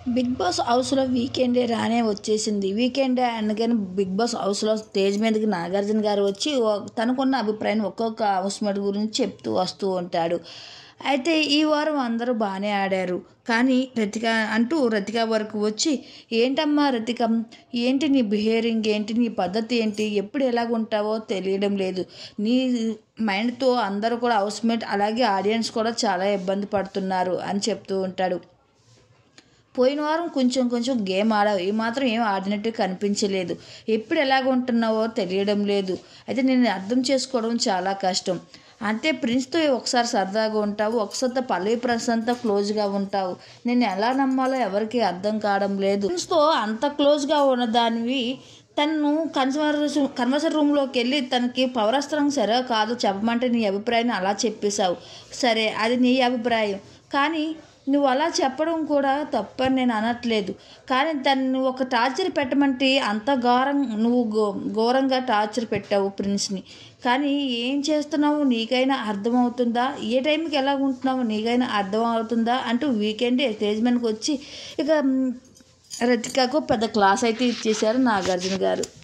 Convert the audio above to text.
big boss హౌస్లో వీకెండే రానే వచ్చేసింది వీకెండే అనగానే బిగ్ బాస్ హౌస్లో స్టేజ్ మీదకి నాగార్జున గారు వచ్చి ఓ- తనకున్న అభిప్రాయం ఒక్కొక్క హౌస్మేట్ గురించి చెప్తూ వస్తూ ఉంటాడు అయితే ఈ వారం అందరూ బాగానే ఆడారు కానీ రతిక అంటూ రతిక వరకు వచ్చి ఏంటమ్మా రతిక ఏంటి నీ బిహేవింగ్ ఏంటి నీ పద్ధతి ఏంటి ఎప్పుడు ఎలాగుంటావో తెలియడం లేదు నీ మైండ్తో అందరూ కూడా హౌస్మేట్ అలాగే ఆడియన్స్ కూడా చాలా ఇబ్బంది పడుతున్నారు అని చెప్తూ ఉంటాడు పోయిన వారం కొంచెం కొంచెం గేమ్ ఆడావు ఈ మాత్రం ఏం ఆడినట్టు కనిపించలేదు ఎప్పుడు ఎలాగ ఉంటున్నావో తెలియడం లేదు అయితే నేను అర్థం చేసుకోవడం చాలా కష్టం అంటే ప్రిన్స్తో ఒకసారి సరదాగా ఉంటావు ఒకసారి పల్లవి ప్రశాంత్తో క్లోజ్గా ఉంటావు నేను ఎలా నమ్మాలో ఎవరికి అర్థం కావడం లేదు ప్రిన్స్తో అంత క్లోజ్గా ఉన్న దానివి తను కన్వర్సేషన్ కన్వర్సర్ రూమ్లోకి వెళ్ళి తనకి పౌరాస్త్రం సరే కాదు చెప్పమంటే నీ అభిప్రాయాన్ని అలా చెప్పేశావు సరే అది నీ అభిప్రాయం కానీ నువ్వు అలా చెప్పడం కూడా తప్పని నేను అనట్లేదు కానీ తను ఒక టార్చర్ పెట్టమంటే అంత ఘోరం నువ్వు ఘో ఘోరంగా టార్చర్ పెట్టావు ప్రిన్స్ని కానీ ఏం చేస్తున్నావు నీకైనా అర్థమవుతుందా ఏ టైంకి ఎలా ఉంటున్నావు నీకైనా అర్థం అవుతుందా అంటూ వీకెండ్ స్టేజ్ మీదకి వచ్చి ఇక మ్, రతికకు పెద్ద క్లాస్ అయితే ఇచ్చేశారు నాగార్జున గారు